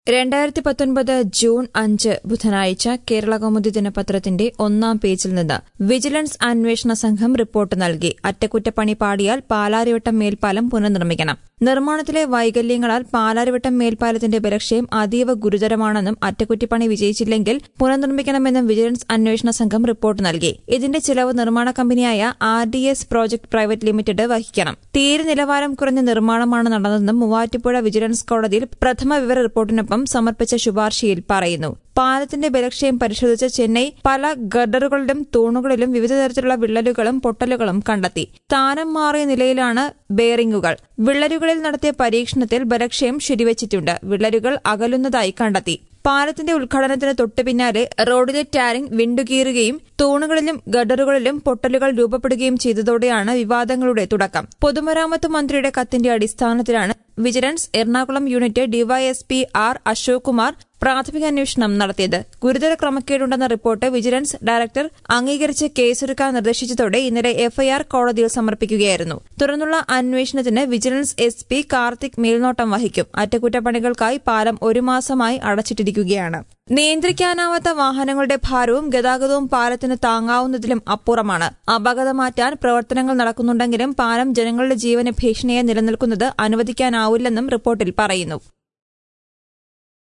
രണ്ടായിരത്തി പത്തൊൻപത് ജൂൺ അഞ്ച് ബുധനാഴ്ച കേരള കൗമുദി ദിനപത്രത്തിന്റെ ഒന്നാം പേജിൽ നിന്ന് വിജിലൻസ് അന്വേഷണ സംഘം റിപ്പോർട്ട് നൽകി അറ്റകുറ്റപ്പണി പാടിയാൽ പാലാരിവട്ടം മേൽപ്പാലം പുനർനിർമ്മിക്കണം നിർമ്മാണത്തിലെ വൈകല്യങ്ങളാൽ പാലാരിവട്ടം മേൽപ്പാലത്തിന്റെ ബലക്ഷയം അതീവ ഗുരുതരമാണെന്നും അറ്റകുറ്റപ്പണി വിജയിച്ചില്ലെങ്കിൽ പുനർനിർമ്മിക്കണമെന്നും വിജിലൻസ് അന്വേഷണ സംഘം റിപ്പോർട്ട് നൽകി ഇതിന്റെ ചിലവ് നിർമ്മാണ കമ്പനിയായ R D S project private limited വഹിക്കണം തീരെ നിലവാരം കുറഞ്ഞ നിർമ്മാണമാണ് നടന്നതെന്നും മൂവാറ്റുപുഴ വിജിലൻസ് കോടതിയിൽ പ്രഥമ വിവര റിപ്പോർട്ടിനൊപ്പം സമർപ്പിച്ച ശുപാർശയിൽ പറയുന്നു പാലത്തിന്റെ ബലക്ഷയം പരിശോധിച്ച ചെന്നൈ പല ഗർഡറുകളിലും തൂണുകളിലും വിവിധ തരത്തിലുള്ള വിള്ളലുകളും പൊട്ടലുകളും കണ്ടെത്തി സ്ഥാനം മാറിയ നിലയിലാണ് ബെയറിംഗുകൾ വിള്ളലുകളിൽ നടത്തിയ പരീക്ഷണത്തിൽ ബലക്ഷയം ശരിവച്ചിട്ടുണ്ട് വിള്ളലുകൾ അകലുന്നതായി കണ്ടെത്തി പാലത്തിന്റെ ഉദ്ഘാടനത്തിന് തൊട്ടു പിന്നാലെ റോഡിലെ ടാരിംഗ് വിണ്ടുകീറുകയും തൂണുകളിലും ഗഡറുകളിലും പൊട്ടലുകൾ രൂപപ്പെടുകയും ചെയ്തതോടെയാണ് വിവാദങ്ങളുടെ തുടക്കം പൊതുമരാമത്ത് മന്ത്രിയുടെ കത്തിന്റെ അടിസ്ഥാനത്തിലാണ് vigilance Ernakulam unit DYSP R Ashok Kumar പ്രാഥമിക അന്വേഷണം നടത്തിയത് ഗുരുതര ക്രമക്കേടുണ്ടെന്ന റിപ്പോർട്ട് വിജിലൻസ് ഡയറക്ടർ അംഗീകരിച്ച് കേസെടുക്കാൻ നിർദ്ദേശിച്ചതോടെ ഇന്നലെ എഫ്ഐആർ കോടതിയിൽ സമർപ്പിക്കുകയായിരുന്നു തുടർന്നുള്ള അന്വേഷണത്തിന് വിജിലൻസ് എസ് പി കാർത്തിക് മേൽനോട്ടം വഹിക്കും അറ്റകുറ്റപ്പണികൾക്കായി പാലം ഒരു മാസമായി അടച്ചിട്ടിരിക്കുകയാണ് നിയന്ത്രിക്കാനാവാത്ത വാഹനങ്ങളുടെ ഭാരവും ഗതാഗതവും പാലത്തിന് താങ്ങാവുന്നതിലും അപ്പുറമാണ് അപകടം മാറ്റാൻ പ്രവർത്തനങ്ങൾ നടക്കുന്നുണ്ടെങ്കിലും പാലം ജനങ്ങളുടെ ജീവന് ഭീഷണിയെ നിലനിൽക്കുന്നത് അനുവദിക്കാനാവില്ലെന്നും റിപ്പോർട്ടിൽ പറയുന്നു